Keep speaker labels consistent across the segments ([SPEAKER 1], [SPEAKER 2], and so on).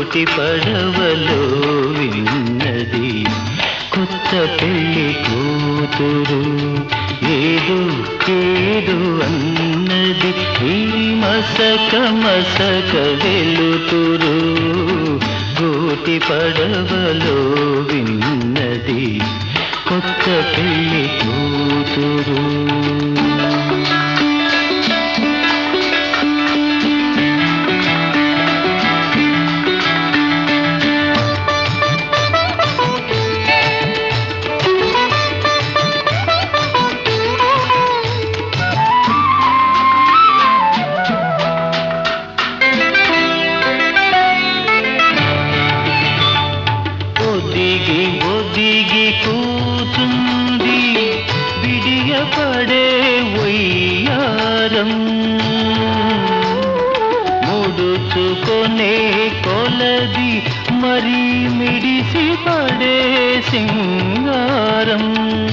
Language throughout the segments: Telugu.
[SPEAKER 1] గోటి పడవలో విన్నది కొత్త పెళ్లి కూతురు ఏదో ఏదో అన్నది ఈ మసక మసక వెలుతురు గోటి పడవలో విన్నది కొత్త పెళ్లి కూతురు ఒదిగి ఒదిగి కూచుంది విడియపడే వయ్యారం ముడుచుకొనే కొలది మరి మిడిసి పడే సింగారం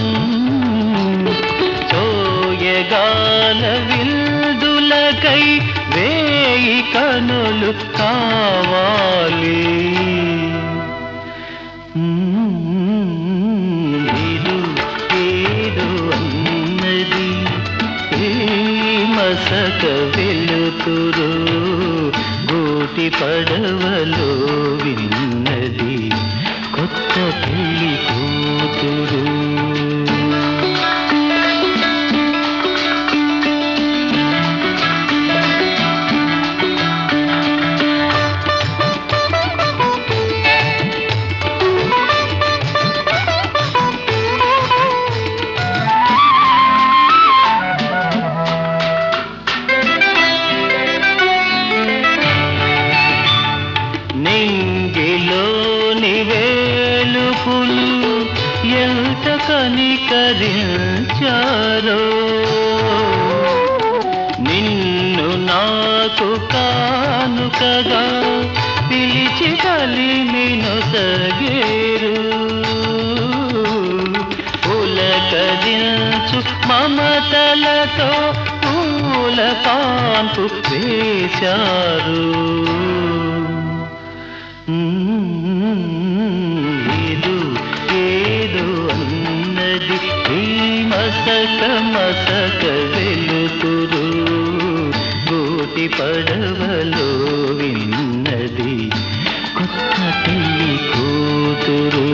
[SPEAKER 1] చోయగాల విల్దులకై వేయి కనులు కావాలి ఏదో ఏదో అన్నది ఏ మసక వెలుతురు గోటి పడవలో విన్నది కొత్త పెళ్లి కూతురు నింగిలోని వేలుపులు ఎంత కనికరించారో నిన్ను నాకు కానుకగా పిలిచి కలిమిను సగేరు పులకరించు మమతలతో పూల కాంపు వేశారు ఏదో ఏదో అన్నది ఈ మసక మసక వెలుతురు గోటి పడవలో విన్నది కొత్త పెళ్లి కూతురు